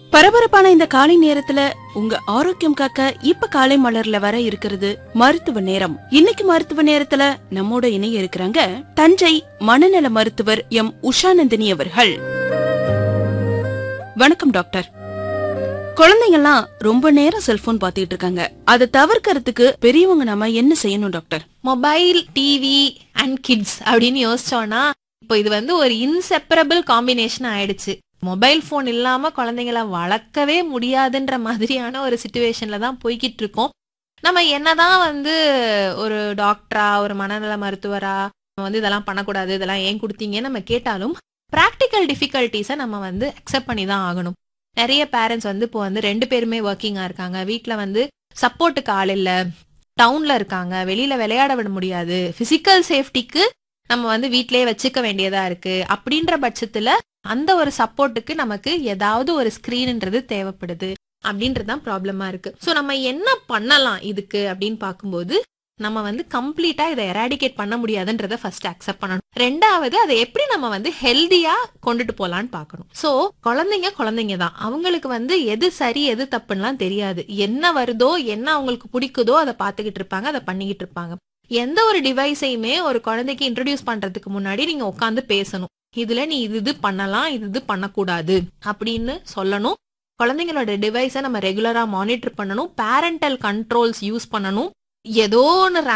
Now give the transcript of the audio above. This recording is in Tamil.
பரபரப்பான இந்த காலை நேரத்துல உங்க ஆரோக்கியம் காக்க இப்ப காலை மலர்ல வர இருக்கிறது மருத்துவ நேரம் இன்னைக்கு மருத்துவ நேரத்துல நம்மோட இணைய இருக்கிறாங்க தஞ்சை மனநல மருத்துவர் எம் உஷாநந்தினி அவர்கள் வணக்கம் டாக்டர் குழந்தைங்கலாம் ரொம்ப நேரம் செல்போன் பாத்துக்கிட்டு இருக்காங்க அதை தவிர்க்கறதுக்கு பெரியவங்க நாம என்ன செய்யணும் doctor mobile TV and kids அப்படின்னு யோசிச்சோம்னா இப்போ இது வந்து ஒரு இன்செப்பரபிள் காம்பினேஷன் ஆயிடுச்சு மொபைல் ஃபோன் இல்லாம குழந்தைங்கள வளர்க்கவே முடியாதுன்ற மாதிரியான ஒரு சுச்சுவேஷன்ல தான் போய்கிட்டு இருக்கோம் நம்ம என்னதான் வந்து ஒரு டாக்டரா ஒரு மனநல மருத்துவரா நம்ம வந்து இதெல்லாம் பண்ணக்கூடாது இதெல்லாம் ஏன் கொடுத்தீங்கன்னு நம்ம கேட்டாலும் ப்ராக்டிக்கல் டிஃபிகல்ட்டிஸை நம்ம வந்து அக்செப்ட் பண்ணி தான் ஆகணும் நிறைய பேரண்ட்ஸ் வந்து இப்போ வந்து ரெண்டு பேருமே ஒர்க்கிங்கா இருக்காங்க வீட்டில் வந்து சப்போர்ட்டுக்கு ஆள் இல்லை டவுன்ல இருக்காங்க வெளியில விளையாட விட முடியாது பிசிக்கல் சேஃப்டிக்கு நம்ம வந்து வீட்டிலேயே வச்சுக்க வேண்டியதா இருக்கு அப்படின்ற பட்சத்துல அந்த ஒரு சப்போர்ட்டுக்கு நமக்கு ஏதாவது ஒரு ஸ்கிரீன்ன்றது தேவைப்படுது அப்படின்றது தான் ப்ராப்ளமா இருக்கு ஸோ நம்ம என்ன பண்ணலாம் இதுக்கு அப்படின்னு பார்க்கும்போது நம்ம வந்து கம்ப்ளீட்டா இதை எராடிகேட் பண்ண முடியாதுன்றத ஃபர்ஸ்ட் அக்செப்ட் பண்ணணும் ரெண்டாவது அதை எப்படி நம்ம வந்து ஹெல்தியா கொண்டுட்டு போலான்னு பார்க்கணும் ஸோ குழந்தைங்க குழந்தைங்க தான் அவங்களுக்கு வந்து எது சரி எது தப்புன்னுலாம் தெரியாது என்ன வருதோ என்ன அவங்களுக்கு பிடிக்குதோ அதை பார்த்துக்கிட்டு இருப்பாங்க அதை பண்ணிக்கிட்டு இருப்பாங்க எந்த ஒரு டிவைஸையுமே ஒரு குழந்தைக்கு இன்ட்ரடியூஸ் பண்றதுக்கு முன்னாடி நீங்க உட்காந்து பேசணும் இதுல நீ இது இது பண்ணலாம் இது இது பண்ணக்கூடாது அப்படின்னு சொல்லணும் குழந்தைங்களோட டிவைஸை நம்ம ரெகுலரா மானிட்டர் பண்ணணும் பேரண்டல் கண்ட்ரோல்ஸ் யூஸ் பண்ணணும் ஏதோ ஒன்று